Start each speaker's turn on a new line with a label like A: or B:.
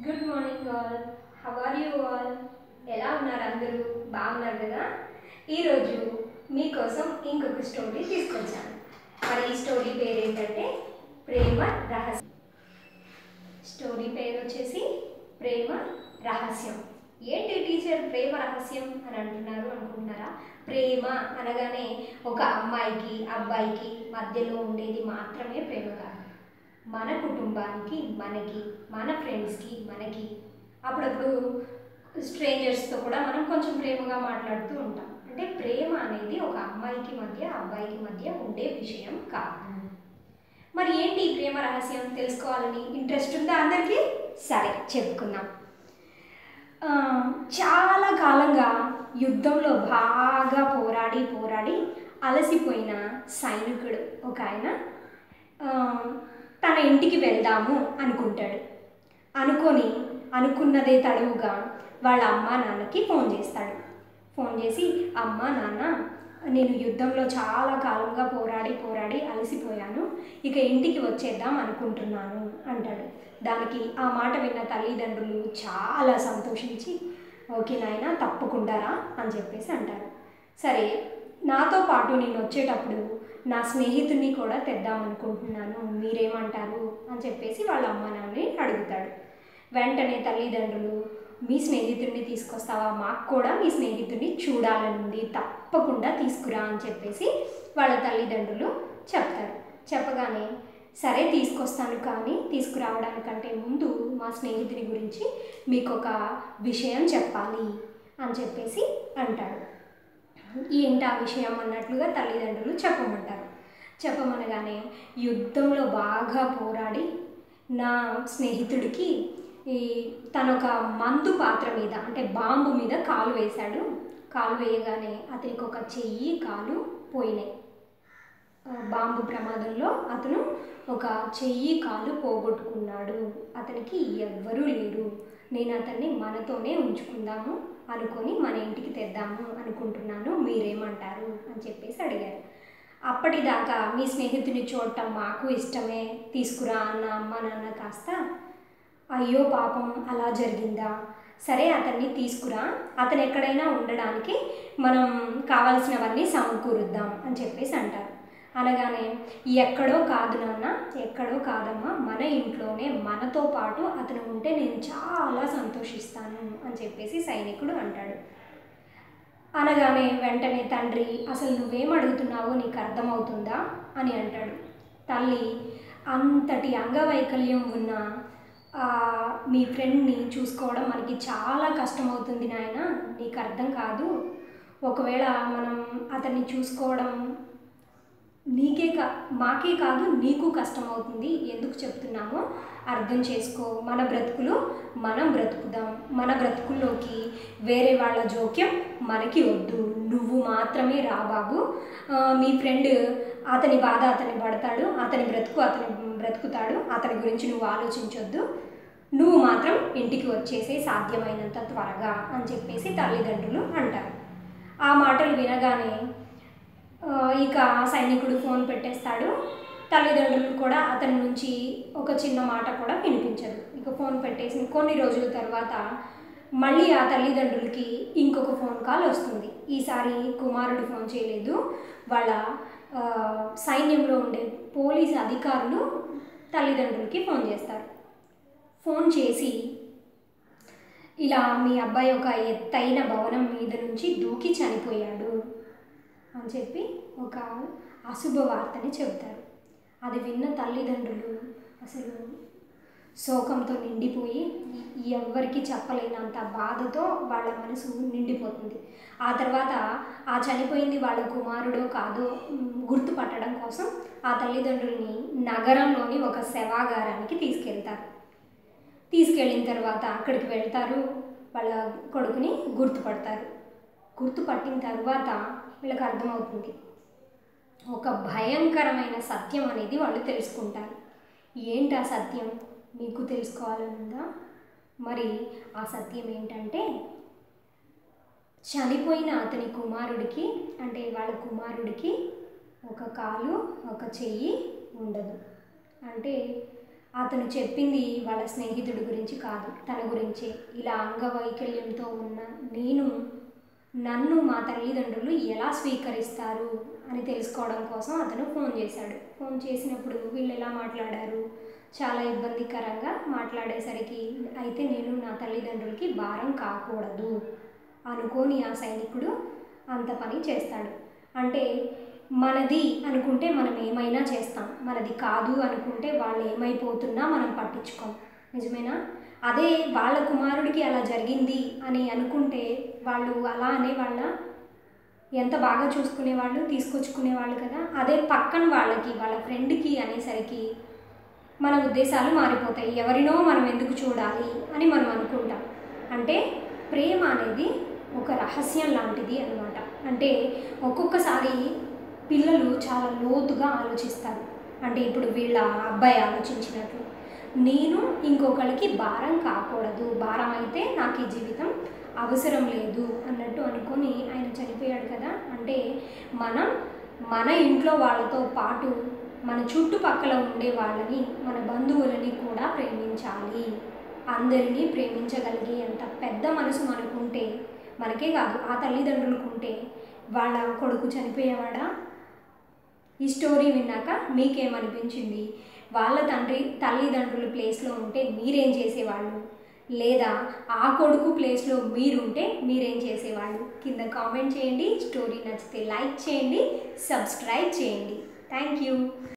A: good morning all how are you all ఎలా ఉన్నారు అందరూ బాగున్నారు కదా ఈరోజు మీకోసం ఇంకొక స్టోరీ తీసుకొచ్చాను మరి ఈ స్టోరీ పేరు ఏంటంటే ప్రేమ రహస్యం స్టోరీ పేరు వచ్చేసి ప్రేమ రహస్యం ఏంటి టీచర్ ప్రేమ రహస్యం అని అంటున్నారు అనుకుంటున్నారా ప్రేమ అనగానే ఒక అమ్మాయికి అబ్బాయికి మధ్యలో ఉండేది మాత్రమే ప్రేమ కాదు మన కుటుంబానికి మనకి మన ఫ్రెండ్స్కి మనకి అప్పుడప్పుడు స్ట్రేంజర్స్తో కూడా మనం కొంచెం ప్రేమగా మాట్లాడుతూ ఉంటాం అంటే ప్రేమ అనేది ఒక అమ్మాయికి మధ్య అబ్బాయికి మధ్య ఉండే విషయం కాదు మరి ఏంటి ఈ ప్రేమ రహస్యం తెలుసుకోవాలని ఇంట్రెస్ట్ ఉందా అందరికీ సరే చెప్పుకుందాం ఆ, చాలా కాలంగా యుద్ధంలో బాగా పోరాడి పోరాడి అలసిపోయిన సైనికుడు ఒక ఆయన ఆ, తన ఇంటికి వెళ్దాము అనుకుంటాడు అనుకొని అనుకున్నదే తడువుగా వాళ్ళ అమ్మ నాన్నకి ఫోన్ చేస్తాడు ఫోన్ చేసి అమ్మ నాన్న నేను యుద్ధంలో చాలా కాలంగా పోరాడి పోరాడి అలసిపోయాను ఇక ఇంటికి వచ్చేద్దాం అనుకుంటున్నాను అంటాడు దానికి ఆ మాట విన్న తల్లిదండ్రులు చాలా సంతోషించి ఓకే నాయన తప్పకుండా రా అని చెప్పేసి అంటారు సరే నాతో పాటు నేను వచ్చేటప్పుడు నా స్నేహితుడిని కూడా తెద్దాం అనుకుంటున్నాను మీరేమంటారు అని చెప్పేసి వాళ్ళ అమ్మ నాన్నని అడుగుతాడు వెంటనే తల్లిదండ్రులు మీ స్నేహితుడిని తీసుకొస్తావా మాకు కూడా మీ స్నేహితుడిని చూడాలనుంది తప్పకుండా తీసుకురా అని చెప్పేసి వాళ్ళ తల్లిదండ్రులు చెప్తారు చెప్పగానే సరే తీసుకొస్తాను కానీ తీసుకురావడానికంటే ముందు మా స్నేహితుడి గురించి మీకు ఒక విషయం చెప్పాలి అని చెప్పేసి అంటాడు ఏంటి ఆ విషయం అన్నట్లుగా తల్లిదండ్రులు చెప్పమంటారు చెప్పమనగానే యుద్ధంలో బాగా పోరాడి నా స్నేహితుడికి ఈ తన ఒక మందు పాత్ర మీద అంటే బాంబు మీద కాలు వేశాడు కాలు వేయగానే అతనికి ఒక చెయ్యి కాలు పోయినాయి ఆ, బాంబు ప్రమాదంలో అతను ఒక చెయ్యి కాలు పోగొట్టుకున్నాడు అతనికి ఎవ్వరూ లేరు నేను అతన్ని మనతోనే ఉంచుకుందాము అనుకొని మన ఇంటికి తెద్దాము అనుకుంటున్నాను మీరేమంటారు అని చెప్పేసి అడిగారు అప్పటిదాకా మీ స్నేహితుని చూడటం మాకు ఇష్టమే తీసుకురా అన్న అమ్మ నాన్న కాస్త అయ్యో పాపం అలా జరిగిందా సరే అతన్ని తీసుకురా అతను ఎక్కడైనా ఉండడానికి మనం కావాల్సినవన్నీ సమకూరుద్దాం అని చెప్పేసి అంటారు అనగానే ఎక్కడో కాదు నాన్న ఎక్కడో కాదమ్మా మన ఇంట్లోనే మనతో పాటు అతను ఉంటే నేను చాలా సంతోషిస్తాను అని చెప్పేసి సైనికుడు అంటాడు అనగానే వెంటనే తండ్రి అసలు నువ్వేం అడుగుతున్నావో నీకు అర్థమవుతుందా అని అంటాడు తల్లి అంతటి అంగవైకల్యం ఉన్న ఆ, మీ ఫ్రెండ్ని చూసుకోవడం మనకి చాలా కష్టమవుతుంది నాయన నీకు అర్థం కాదు ఒకవేళ మనం అతన్ని చూసుకోవడం నీకే కా మాకే కాదు నీకు కష్టమవుతుంది ఎందుకు చెప్తున్నామో అర్థం చేసుకో మన బ్రతుకులు మనం బ్రతుకుదాం మన బ్రతుకుల్లోకి వేరే వాళ్ళ జోక్యం మనకి వద్దు నువ్వు మాత్రమే రా బాబు ఆ, మీ ఫ్రెండ్ అతని బాధ అతని పడతాడు అతని బ్రతుకు అతని బ్రతుకుతాడు అతని గురించి నువ్వు ఆలోచించొద్దు నువ్వు మాత్రం ఇంటికి వచ్చేసే సాధ్యమైనంత త్వరగా అని చెప్పేసి తల్లిదండ్రులు అంటారు ఆ మాటలు వినగానే ఆ, ఇక సైనికుడు ఫోన్ పెట్టేస్తాడు తల్లిదండ్రులు కూడా అతని నుంచి ఒక చిన్న మాట కూడా వినిపించదు ఇక ఫోన్ పెట్టేసి కొన్ని రోజుల తర్వాత మళ్ళీ ఆ తల్లిదండ్రులకి ఇంకొక ఫోన్ కాల్ వస్తుంది ఈసారి కుమారుడు ఫోన్ చేయలేదు వాళ్ళ ఆ, సైన్యంలో ఉండే పోలీస్ అధికారులు తల్లిదండ్రులకి ఫోన్ చేస్తారు ఫోన్ చేసి ఇలా మీ అబ్బాయి ఒక ఎత్తైన భవనం మీద నుంచి దూకి చనిపోయాడు అని చెప్పి ఒక అశుభ వార్తని చెబుతారు అది విన్న తల్లిదండ్రులు అసలు శోకంతో నిండిపోయి ఎవ్వరికి చెప్పలేనంత బాధతో వాళ్ళ మనసు నిండిపోతుంది ఆ తర్వాత ఆ చనిపోయింది వాళ్ళ కుమారుడో కాదో మ్, గుర్తుపట్టడం కోసం ఆ తల్లిదండ్రుల్ని నగరంలోని ఒక శవాగారానికి తీసుకెళ్తారు తీసుకెళ్ళిన తర్వాత అక్కడికి వెళ్తారు వాళ్ళ కొడుకుని గుర్తుపడతారు గుర్తుపట్టిన తర్వాత వీళ్ళకి అర్థమవుతుంది ఒక భయంకరమైన సత్యం అనేది వాళ్ళు తెలుసుకుంటారు ఏంటి ఆ సత్యం మీకు తెలుసుకోవాలనుందా మరి ఆ సత్యం ఏంటంటే చనిపోయిన అతని కుమారుడికి అంటే వాళ్ళ కుమారుడికి ఒక కాలు ఒక చెయ్యి ఉండదు అంటే అతను చెప్పింది వాళ్ళ స్నేహితుడి గురించి కాదు తన గురించే ఇలా అంగవైకల్యంతో ఉన్న నేను నన్ను మా తల్లిదండ్రులు ఎలా స్వీకరిస్తారు అని తెలుసుకోవడం కోసం అతను ఫోన్ చేశాడు ఫోన్ చేసినప్పుడు వీళ్ళు ఎలా మాట్లాడారు చాలా ఇబ్బందికరంగా మాట్లాడేసరికి అయితే నేను నా తల్లిదండ్రులకి భారం కాకూడదు అనుకోని ఆ సైనికుడు అంత పని చేస్తాడు అంటే మనది అనుకుంటే మనం ఏమైనా చేస్తాం మనది కాదు అనుకుంటే వాళ్ళు ఏమైపోతున్నా మనం పట్టించుకోం నిజమేనా అదే వాళ్ళ కుమారుడికి అలా జరిగింది అని అనుకుంటే వాళ్ళు అలా అనే వాళ్ళ ఎంత బాగా చూసుకునేవాళ్ళు తీసుకొచ్చుకునేవాళ్ళు కదా అదే పక్కన వాళ్ళకి వాళ్ళ ఫ్రెండ్కి అనేసరికి మన ఉద్దేశాలు మారిపోతాయి ఎవరినో మనం ఎందుకు చూడాలి అని మనం అనుకుంటాం అంటే ప్రేమ అనేది ఒక రహస్యం లాంటిది అనమాట అంటే ఒక్కొక్కసారి పిల్లలు చాలా లోతుగా ఆలోచిస్తారు అంటే ఇప్పుడు వీళ్ళ అబ్బాయి ఆలోచించినట్లు నేను ఇంకొకరికి భారం కాకూడదు భారం అయితే నాకు ఈ జీవితం అవసరం లేదు అన్నట్టు అనుకొని ఆయన చనిపోయాడు కదా అంటే మనం మన ఇంట్లో వాళ్ళతో పాటు మన చుట్టుపక్కల ఉండే వాళ్ళని మన బంధువులని కూడా ప్రేమించాలి అందరినీ ప్రేమించగలిగే అంత పెద్ద మనసు మనకుంటే మనకే కాదు ఆ తల్లిదండ్రులకు ఉంటే వాళ్ళ కొడుకు చనిపోయేవాడా ఈ స్టోరీ విన్నాక మీకేమనిపించింది వాళ్ళ తండ్రి తల్లిదండ్రుల ప్లేస్లో ఉంటే మీరేం చేసేవాళ్ళు లేదా ఆ కొడుకు ప్లేస్లో మీరుంటే మీరేం చేసేవాళ్ళు కింద కామెంట్ చేయండి స్టోరీ నచ్చితే లైక్ చేయండి సబ్స్క్రైబ్ చేయండి థ్యాంక్ యూ